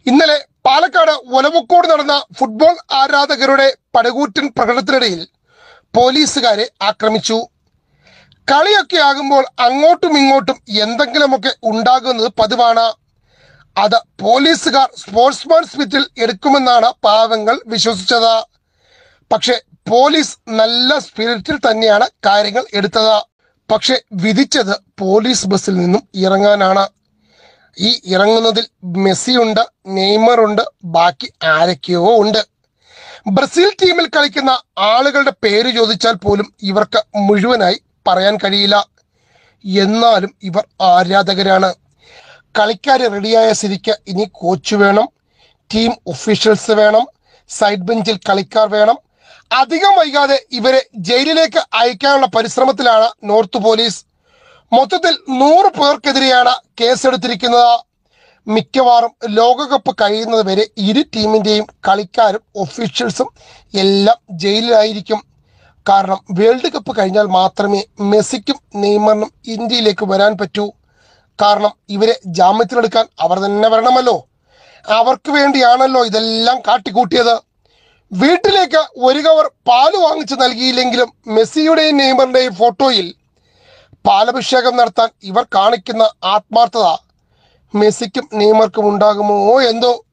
ഇന്നലെ പാലക്കാട് ഒലവുക്കോട് നടന്ന ഫുട്ബോൾ ആരാധകരുടെ പടകൂറ്റൻ പ്രകടനത്തിനിടയിൽ പോലീസുകാരെ ആക്രമിച്ചു കളിയൊക്കെ ആകുമ്പോൾ അങ്ങോട്ടും ഇങ്ങോട്ടും എന്തെങ്കിലുമൊക്കെ ഉണ്ടാകുന്നത് പതിവാണ് അത് പോലീസുകാർ സ്പോർട്സ്മാൻ സ്പിരിറ്റിൽ എടുക്കുമെന്നാണ് പാവങ്ങൾ വിശ്വസിച്ചത് പക്ഷെ പോലീസ് നല്ല സ്പിരിറ്റിൽ തന്നെയാണ് കാര്യങ്ങൾ എടുത്തത് പക്ഷെ വിധിച്ചത് പോലീസ് ബസ്സിൽ നിന്നും ഇറങ്ങാനാണ് ഈ ഇറങ്ങുന്നതിൽ മെസ്സിയുണ്ട് നെയ്മറുണ്ട് ബാക്കി ആരൊക്കെയോ ഉണ്ട് ബ്രസീൽ ടീമിൽ കളിക്കുന്ന ആളുകളുടെ പേര് ചോദിച്ചാൽ പോലും ഇവർക്ക് മുഴുവനായി പറയാൻ കഴിയില്ല എന്നാലും ഇവർ ആരാധകരാണ് കളിക്കാർ റെഡിയായ സ്ഥിതിക്ക് ഇനി കോച്ച് വേണം ടീം ഒഫീഷ്യൽസ് വേണം സൈഡ് ബെഞ്ചിൽ കളിക്കാർ വേണം അധികം വൈകാതെ ഇവരെ ജയിലിലേക്ക് അയക്കാനുള്ള പരിശ്രമത്തിലാണ് നോർത്ത് പോലീസ് മൊത്തത്തിൽ നൂറ് പേർക്കെതിരെയാണ് കേസെടുത്തിരിക്കുന്നത് മിക്കവാറും ലോകകപ്പ് കഴിയുന്നത് വരെ ഇരു ടീമിന്റെയും കളിക്കാരും ഒഫീഷ്യൽസും എല്ലാം ജയിലിലായിരിക്കും കാരണം വേൾഡ് കപ്പ് കഴിഞ്ഞാൽ മാത്രമേ മെസ്സിക്കും നെയ്മറിനും ഇന്ത്യയിലേക്ക് വരാൻ പറ്റൂ കാരണം ഇവരെ ജാമ്യത്തിലെടുക്കാൻ അവർ തന്നെ വരണമല്ലോ അവർക്ക് വേണ്ടിയാണല്ലോ ഇതെല്ലാം കാട്ടിക്കൂട്ടിയത് വീട്ടിലേക്ക് ഒരു കവർ പാല് വാങ്ങിച്ച് നൽകിയില്ലെങ്കിലും മെസ്സിയുടെയും നെയ്മറിന്റെയും ഫോട്ടോയിൽ പാലഭിഷേകം നടത്താൻ ഇവർ കാണിക്കുന്ന ആത്മാർത്ഥത മെസ്സിക്കും നെയ്മർക്കും ഉണ്ടാകുമോ എന്തോ